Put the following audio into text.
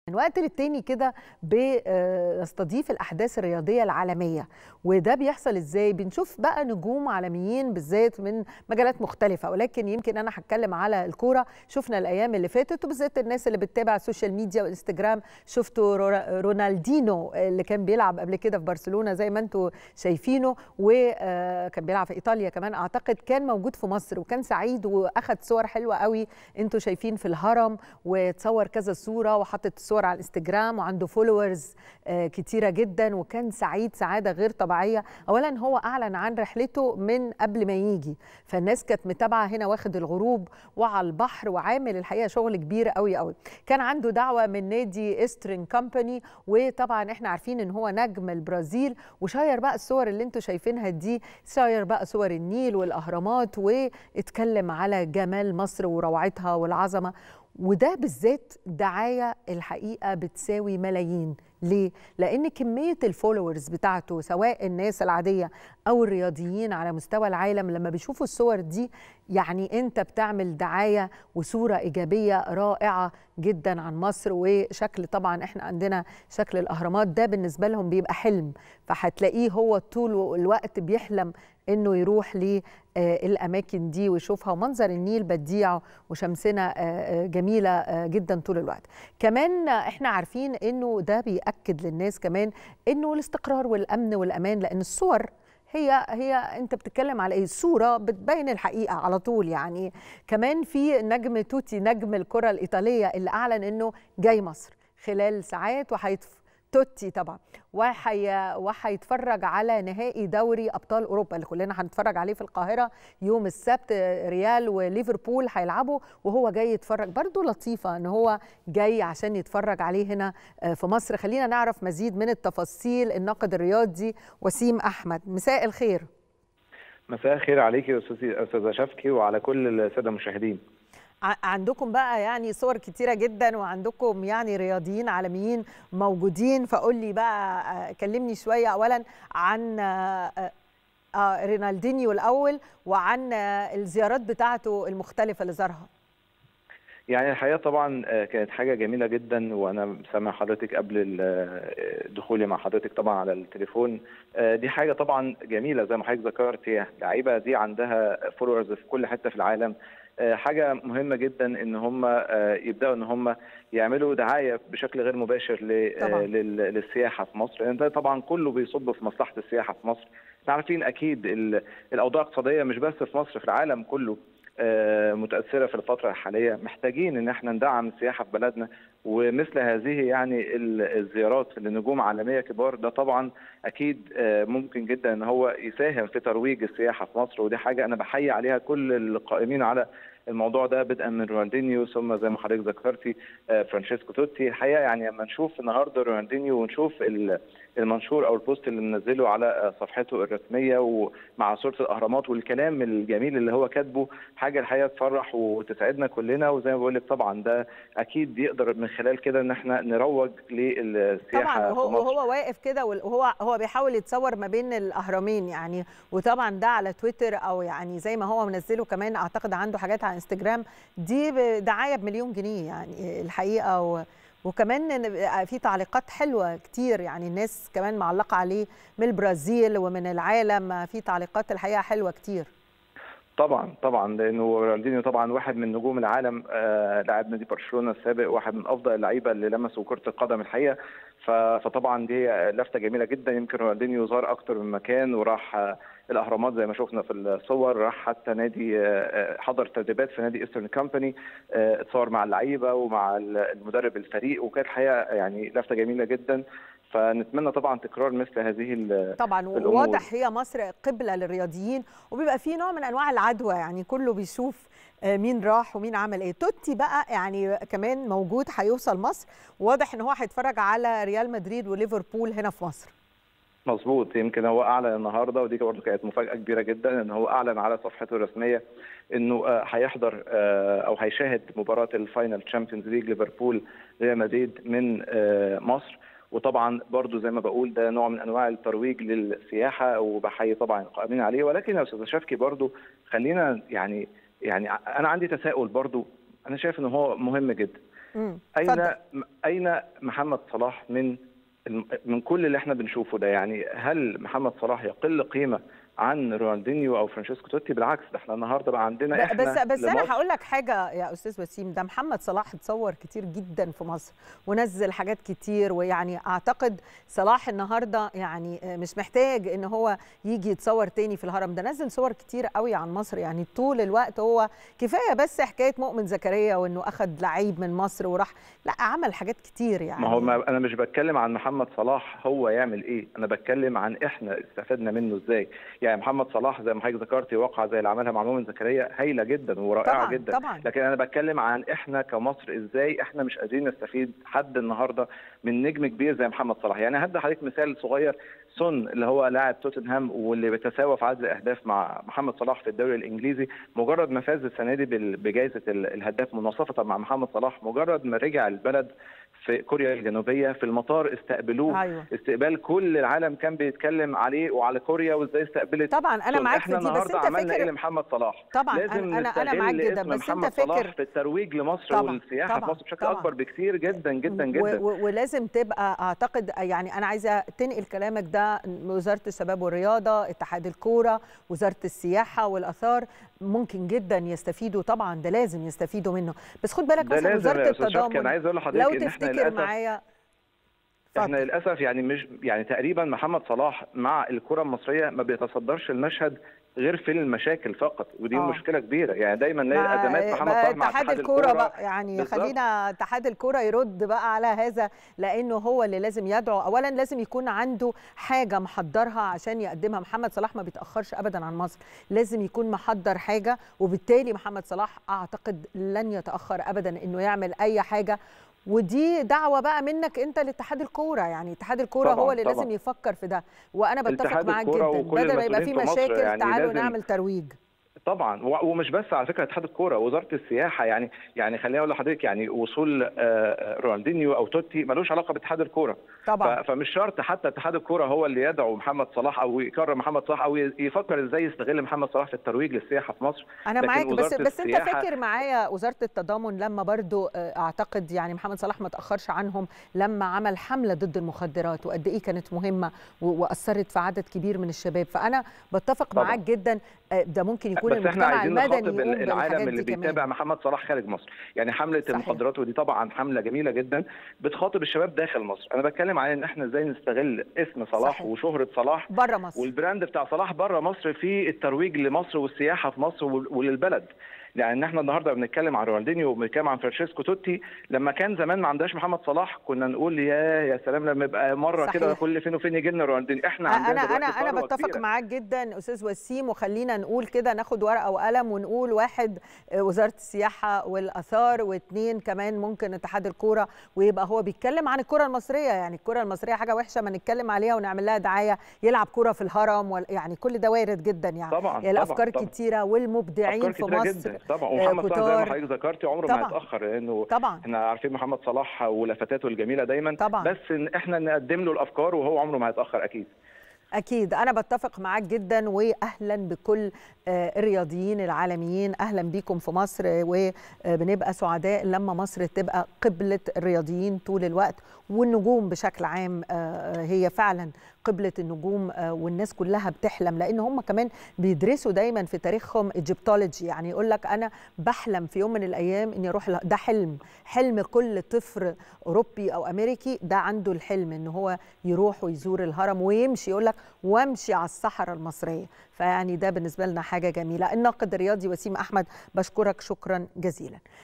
من وقت للتاني كده بنستضيف الاحداث الرياضيه العالميه وده بيحصل ازاي بنشوف بقى نجوم عالميين بالذات من مجالات مختلفه ولكن يمكن انا هتكلم على الكوره شفنا الايام اللي فاتت وبالذات الناس اللي بتتابع السوشيال ميديا والانستجرام شفتوا رونالدينو اللي كان بيلعب قبل كده في برشلونه زي ما انتم شايفينه وكان بيلعب في ايطاليا كمان اعتقد كان موجود في مصر وكان سعيد واخد صور حلوه قوي انتم شايفين في الهرم وتصور كذا صوره وحطت الصور على الانستجرام وعنده فولورز كتيره جدا وكان سعيد سعاده غير طبيعيه اولا هو اعلن عن رحلته من قبل ما يجي فالناس كانت متابعه هنا واخد الغروب وعلى البحر وعامل الحقيقه شغل كبير قوي قوي كان عنده دعوه من نادي استرن كومباني وطبعا احنا عارفين ان هو نجم البرازيل وشاير بقى الصور اللي انتم شايفينها دي شاير بقى صور النيل والاهرامات واتكلم على جمال مصر وروعتها والعظمه وده بالذات دعايه الحقيقه بتساوي ملايين ليه؟ لأن كمية الفولورز بتاعته سواء الناس العادية أو الرياضيين على مستوى العالم لما بيشوفوا الصور دي يعني أنت بتعمل دعاية وصورة إيجابية رائعة جدا عن مصر وشكل طبعا إحنا عندنا شكل الأهرامات ده بالنسبة لهم بيبقى حلم فهتلاقيه هو طول الوقت بيحلم انه يروح للاماكن دي ويشوفها ومنظر النيل بديع وشمسنا جميله جدا طول الوقت كمان احنا عارفين انه ده بياكد للناس كمان انه الاستقرار والامن والامان لان الصور هي هي انت بتتكلم على ايه صوره بتبين الحقيقه على طول يعني كمان في نجم توتي نجم الكره الايطاليه اللي اعلن انه جاي مصر خلال ساعات وهيتف توتي طبعا وحي وهيتفرج على نهائي دوري ابطال اوروبا اللي كلنا هنتفرج عليه في القاهره يوم السبت ريال وليفربول هيلعبوا وهو جاي يتفرج برضه لطيفه ان هو جاي عشان يتفرج عليه هنا في مصر خلينا نعرف مزيد من التفاصيل الناقد الرياضي وسيم احمد مساء الخير مساء الخير عليكي يا استاذه شفكي وعلى كل الساده المشاهدين عندكم بقى يعني صور كتيره جدا وعندكم يعني رياضيين عالميين موجودين فقول لي بقى كلمني شويه اولا عن رينالدينيو الاول وعن الزيارات بتاعته المختلفه اللي زارها يعني الحقيقه طبعا كانت حاجه جميله جدا وانا سامع حضرتك قبل دخولي مع حضرتك طبعا على التليفون دي حاجه طبعا جميله زي ما حضرتك ذكرت هي اللعيبه دي عندها فولورز في كل حته في العالم حاجه مهمه جدا ان هم يبداوا ان هم يعملوا دعايه بشكل غير مباشر للسياحه في مصر لان ده طبعا كله بيصب في مصلحه السياحه في مصر احنا عارفين اكيد الاوضاع الاقتصاديه مش بس في مصر في العالم كله متاثره في الفتره الحاليه محتاجين ان احنا ندعم السياحه في بلدنا ومثل هذه يعني الزيارات لنجوم عالميه كبار ده طبعا اكيد ممكن جدا ان هو يساهم في ترويج السياحه في مصر ودي حاجه انا بحيي عليها كل القائمين على الموضوع ده بدءا من رونالدينيو ثم زي ما حضرتك ذكرتي فرانشيسكو توتي الحقيقه يعني لما نشوف النهارده رونالدينيو ونشوف المنشور او البوست اللي منزله على صفحته الرسميه ومع صوره الاهرامات والكلام الجميل اللي هو كاتبه حاجه الحقيقه تفرح وتسعدنا كلنا وزي ما بقول لك طبعا ده اكيد بيقدر من خلال كده ان احنا نروج للسياحه طبعا هو هو واقف كده وهو هو بيحاول يتصور ما بين الاهرامين يعني وطبعا ده على تويتر او يعني زي ما هو منزله كمان اعتقد عنده حاجات على انستجرام دي دعايه بمليون جنيه يعني الحقيقه و وكمان في تعليقات حلوه كتير يعني الناس كمان معلقه عليه من البرازيل ومن العالم في تعليقات الحقيقه حلوه كتير طبعا طبعا لانه رونالدينيو طبعا واحد من نجوم العالم آه لاعب نادي برشلونه السابق واحد من افضل اللعيبه اللي لمسوا كره القدم الحقيقه فطبعا دي لفته جميله جدا يمكن رونالدينيو زار اكتر من مكان وراح آه الاهرامات زي ما شفنا في الصور راح حتى نادي حضر تدريبات في نادي ايسترن كومباني اتصور مع اللعيبه ومع المدرب الفريق وكانت حقيقه يعني لفته جميله جدا فنتمنى طبعا تكرار مثل هذه طبعا وواضح هي مصر قبله للرياضيين وبيبقى في نوع من انواع العدوى يعني كله بيشوف مين راح ومين عمل ايه توتي بقى يعني كمان موجود هيوصل مصر واضح ان هو هيتفرج على ريال مدريد وليفربول هنا في مصر مظبوط يمكن هو اعلن النهارده ودي برضه كانت مفاجاه كبيره جدا ان هو اعلن على صفحته الرسميه انه هيحضر او هيشاهد مباراه الفاينل تشامبيونز ليج ليفربول ريال مدريد من مصر وطبعا برضو زي ما بقول ده نوع من انواع الترويج للسياحه وبحيي طبعا القائمين عليه ولكن يا استاذ شفكي برضو خلينا يعني يعني انا عندي تساؤل برضو انا شايف ان هو مهم جدا مم. اين اتفضل. اين محمد صلاح من من كل اللي احنا بنشوفه ده يعني هل محمد صلاح يقل قيمه عن رونالدينيو او فرانشيسكو توتي بالعكس ده احنا النهارده بقى عندنا ب- احنا بس بس انا لمصر- هقول لك حاجه يا استاذ وسيم ده محمد صلاح اتصور كتير جدا في مصر ونزل حاجات كتير ويعني اعتقد صلاح النهارده يعني مش محتاج ان هو يجي يتصور تاني في الهرم ده نزل صور كتير قوي عن مصر يعني طول الوقت هو كفايه بس حكايه مؤمن زكريا وانه اخذ لعيب من مصر وراح لا عمل حاجات كتير يعني ما هو ما انا مش بتكلم عن محمد صلاح هو يعمل ايه انا بتكلم عن احنا استفدنا منه ازاي يعني محمد صلاح زي ما حضرتك ذكرتي واقعه زي اللي عملها مع مؤمن زكريا هايله جدا ورائعه طبعا جدا طبعا لكن انا بتكلم عن احنا كمصر ازاي احنا مش قادرين نستفيد حد النهارده من نجم كبير زي محمد صلاح يعني هدي حضرتك مثال صغير سون اللي هو لاعب توتنهام واللي بيتساوى في عدد الاهداف مع محمد صلاح في الدوري الانجليزي مجرد ما فاز السنه دي بال- بجائزه ال- الهداف مناصفه مع محمد صلاح مجرد ما رجع البلد في كوريا الجنوبيه في المطار استقبلوه ايوه استقبال كل العالم كان بيتكلم عليه وعلى كوريا وازاي استقبلت طبعا انا سون. معاك في احنا دي بس النهارده انت عملنا ايه فاكر لمحمد صلاح طبعا لازم انا انا انا معاك نستغل جدا اسم بس انت محمد فاكر صلاح في الترويج لمصر طبعا والسياحه في طبعا مصر بشكل طبعا اكبر بكثير جدا جدا و- جدا و- ولازم تبقى اعتقد يعني انا عايزه تنقل كلامك ده وزاره الشباب والرياضه اتحاد الكوره وزاره السياحه والاثار ممكن جدا يستفيدوا طبعا ده لازم يستفيدوا منه بس خد بالك ده مثلا لازم وزاره يا استاذ شرقي انا التضامن عايز اقول لو لحضرتك ان احنا تفتكر للاسف معايا احنا اتفضل. للاسف يعني مش يعني تقريبا محمد صلاح مع الكره المصريه ما بيتصدرش المشهد غير في المشاكل فقط ودي آه. مشكله كبيره يعني دايما نلاقي مع- ازمات محمد بقى صلاح مع اتحاد الكوره بقى يعني بالظبط. خلينا اتحاد الكوره يرد بقى على هذا لانه هو اللي لازم يدعو اولا لازم يكون عنده حاجه محضرها عشان يقدمها محمد صلاح ما بيتاخرش ابدا عن مصر لازم يكون محضر حاجه وبالتالي محمد صلاح اعتقد لن يتاخر ابدا انه يعمل اي حاجه ودي دعوه بقى منك انت لاتحاد الكوره يعني اتحاد الكوره طبعاً، هو اللي طبعاً. لازم يفكر في ده وانا بتفق اتحاد معاك الكورة جدا وكل بدل ما يبقى في المسؤولين في مصر مشاكل يعني تعالوا لازم- نعمل ترويج طبعا و- ومش بس على فكره اتحاد الكوره وزاره السياحه يعني يعني خليني اقول لحضرتك يعني وصول آه، آه، رونالدينيو او توتي ملوش علاقه باتحاد الكوره طبعا ف- فمش شرط حتى اتحاد الكوره هو اللي يدعو محمد صلاح او يكرم محمد صلاح او ي- يفكر ازاي يستغل محمد صلاح في الترويج للسياحه في مصر انا لكن معاك بس وزارة بس انت السياحة- فاكر معايا وزاره التضامن لما برضو آه، اعتقد يعني محمد صلاح ما تاخرش عنهم لما عمل حمله ضد المخدرات وقد ايه كانت مهمه و- واثرت في عدد كبير من الشباب فانا بتفق طبعاً. معاك جدا آه، ده ممكن يكون بس احنا المجتمع عايزين المدني نخاطب يقوم ال- العالم بالحاجات اللي دي بيتابع كمان محمد صلاح خارج مصر يعني حمله صحيح. المخدرات ودي طبعا حمله جميله جدا بتخاطب الشباب داخل مصر انا بتكلم عن ان احنا ازاي نستغل اسم صلاح صحيح. وشهره صلاح بره مصر والبراند بتاع صلاح بره مصر في الترويج لمصر والسياحه في مصر وال- وللبلد يعني احنا النهارده بنتكلم عن رونالدينيو وبنتكلم عن فرانشيسكو توتي لما كان زمان ما عندناش محمد صلاح كنا نقول يا يا سلام لما يبقى مره صحيح. كده كل فين وفين يجي لنا رونالدينيو احنا عندنا انا انا دلوقتي انا ثروة بتفق كبيرة. معاك جدا استاذ وسيم وخلينا نقول كده ناخد ورقه وقلم ونقول واحد آه، وزاره السياحه والاثار واثنين كمان ممكن اتحاد الكوره ويبقى هو بيتكلم عن الكره المصريه يعني الكره المصريه حاجه وحشه ما نتكلم عليها ونعمل لها دعايه يلعب كوره في الهرم وال- يعني كل ده وارد جدا يعني طبعا يعني طبعا الافكار طبعا. كتيره والمبدعين افكار في كتيره مصر جدا طبعا آه، ومحمد صلاح زي ما كتار. حضرتك ذكرتي عمره طبعا. ما هيتاخر لانه طبعا احنا عارفين محمد صلاح ولفاته الجميله دايما طبعا. بس ان احنا نقدم له الافكار وهو عمره ما هيتاخر اكيد أكيد أنا بتفق معاك جدا وأهلا بكل آه، الرياضيين العالميين أهلا بيكم في مصر وبنبقى سعداء لما مصر تبقى قبلة الرياضيين طول الوقت والنجوم بشكل عام آه، هي فعلا قبلة النجوم آه، والناس كلها بتحلم لأن هم كمان بيدرسوا دايما في تاريخهم ايجيبتولوجي يعني يقول لك أنا بحلم في يوم من الأيام إني أروح ل- ده حلم حلم كل طفل أوروبي أو أمريكي ده عنده الحلم إن هو يروح ويزور الهرم ويمشي يقول لك وامشي على الصحراء المصرية فيعني ده بالنسبة لنا حاجة جميلة الناقد الرياضي وسيم أحمد بشكرك شكرا جزيلا